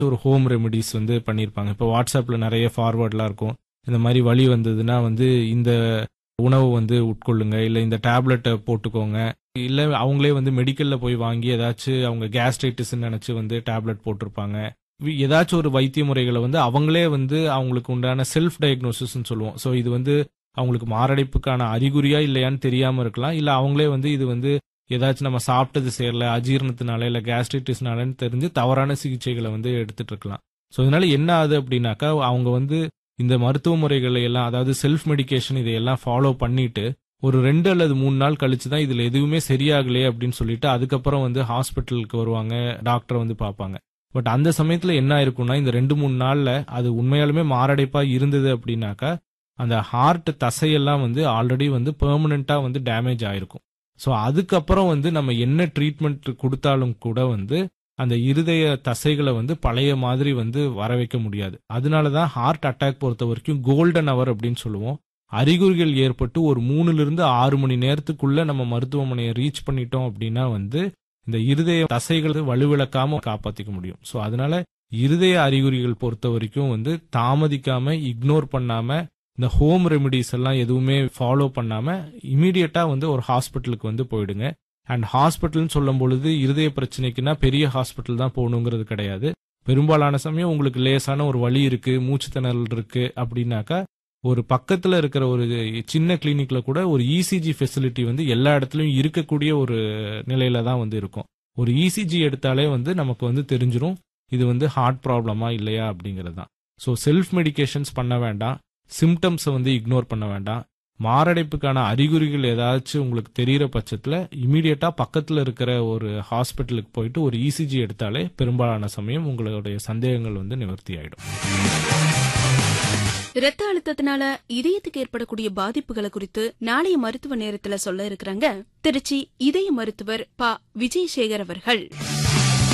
ஒரு home remedies வந்து பண்ணியிருப்பாங்க இப்போ வாட்ஸ்அப்ல நிறைய ஃபார்வர்ட்லாம் இருக்கும் இந்த மாதிரி வலி வந்ததுன்னா வந்து இந்த உணவு வந்து உட்கொள்ளுங்க இல்லை இந்த டேப்லெட்டை போட்டுக்கோங்க இல்லை அவங்களே வந்து மெடிக்கல்ல போய் வாங்கி ஏதாச்சும் அவங்க கேஸ்ட்ரைட்டிஸ் நினைச்சு வந்து டேப்லெட் போட்டிருப்பாங்க வி- ஏதாச்சும் ஒரு வைத்திய முறைகளை வந்து அவங்களே வந்து அவங்களுக்கு உண்டான செல்ஃப் டயக்னோசிஸ்ன்னு சொல்லுவோம் ஸோ இது வந்து அவங்களுக்கு மாரடைப்புக்கான அறிகுறியா இல்லையான்னு தெரியாம இருக்கலாம் இல்ல அவங்களே வந்து இது வந்து ஏதாச்சும் நம்ம சாப்பிட்டது சேரல அஜீரணத்தினால இல்ல கேஸ்ட்ரைட்டிஸ்னாலன்னு தெரிஞ்சு தவறான சிகிச்சைகளை வந்து எடுத்துட்டு இருக்கலாம் ஸோ இதனால என்ன ஆகுது அப்படின்னாக்கா அவங்க வந்து இந்த மருத்துவ முறைகளை எல்லாம் அதாவது செல்ஃப் மெடிகேஷன் இதையெல்லாம் ஃபாலோ பண்ணிட்டு ஒரு ரெண்டு அல்லது மூணு நாள் கழிச்சு தான் இதுல எதுவுமே சரியாகலையே அப்படின்னு சொல்லிட்டு அதுக்கப்புறம் வந்து ஹாஸ்பிட்டலுக்கு வருவாங்க டாக்டரை வந்து பார்ப்பாங்க பட் அந்த சமயத்துல என்ன ஆயிருக்கும்னா இந்த ரெண்டு மூணு நாள்ல அது உண்மையாலுமே மாரடைப்பா இருந்தது அப்படின்னாக்கா அந்த ஹார்ட் தசையெல்லாம் வந்து ஆல்ரெடி வந்து பெர்மனண்டா வந்து டேமேஜ் ஆயிருக்கும் ஸோ அதுக்கப்புறம் வந்து நம்ம என்ன ட்ரீட்மெண்ட் கொடுத்தாலும் கூட வந்து அந்த இருதய தசைகளை வந்து பழைய மாதிரி வந்து வர வைக்க முடியாது அதனால தான் ஹார்ட் அட்டாக் பொறுத்த வரைக்கும் கோல்டன் அவர் அப்படின்னு சொல்லுவோம் அறிகுறிகள் ஏற்பட்டு ஒரு மூணுல இருந்து ஆறு மணி நேரத்துக்குள்ள நம்ம மருத்துவமனையை ரீச் பண்ணிட்டோம் அப்படின்னா வந்து இந்த இருதய தசைகளை வலுவிழக்காம காப்பாத்திக்க முடியும் ஸோ அதனால இருதய அறிகுறிகள் பொறுத்த வரைக்கும் வந்து தாமதிக்காம இக்னோர் பண்ணாம இந்த ஹோம் ரெமெடிஸ் எல்லாம் எதுவுமே ஃபாலோ பண்ணாம இமீடியட்டா வந்து ஒரு ஹாஸ்பிட்டலுக்கு வந்து போயிடுங்க அண்ட் ஹாஸ்பிட்டல்னு சொல்லும் பொழுது இருதய பிரச்சனைக்குன்னா பெரிய ஹாஸ்பிட்டல் தான் போகணுங்கிறது கிடையாது பெரும்பாலான சமயம் உங்களுக்கு லேசான ஒரு வலி இருக்கு மூச்சு திணறல் இருக்கு அப்படின்னாக்கா ஒரு பக்கத்துல இருக்கிற ஒரு சின்ன கிளினிக்ல கூட ஒரு இசிஜி ஃபெசிலிட்டி வந்து எல்லா இடத்துலயும் இருக்கக்கூடிய ஒரு நிலையில தான் வந்து இருக்கும் ஒரு இசிஜி எடுத்தாலே வந்து நமக்கு வந்து தெரிஞ்சிரும் இது வந்து ஹார்ட் ப்ராப்ளமா இல்லையா அப்படிங்கிறது தான் ஸோ செல்ஃப் மெடிகேஷன்ஸ் பண்ண வேண்டாம் சிம்டம்ஸை வந்து இக்னோர் பண்ண வேண்டாம் மாரடைப்புக்கான அறிகுறிகள் ஏதாச்சும் உங்களுக்கு தெரியிற பட்சத்தில் இமீடியட்டா பக்கத்தில் இருக்கிற ஒரு ஹாஸ்பிட்டலுக்கு போயிட்டு ஒரு இசிஜி எடுத்தாலே பெரும்பாலான சமயம் உங்களுடைய சந்தேகங்கள் வந்து நிவர்த்தி ஆயிடும் இரத்த அழுத்தத்தினால இதயத்துக்கு ஏற்படக்கூடிய பாதிப்புகளை குறித்து நாளைய மருத்துவ நேரத்துல சொல்ல இருக்கிறாங்க திருச்சி இதய மருத்துவர் ப விஜயசேகர் அவர்கள்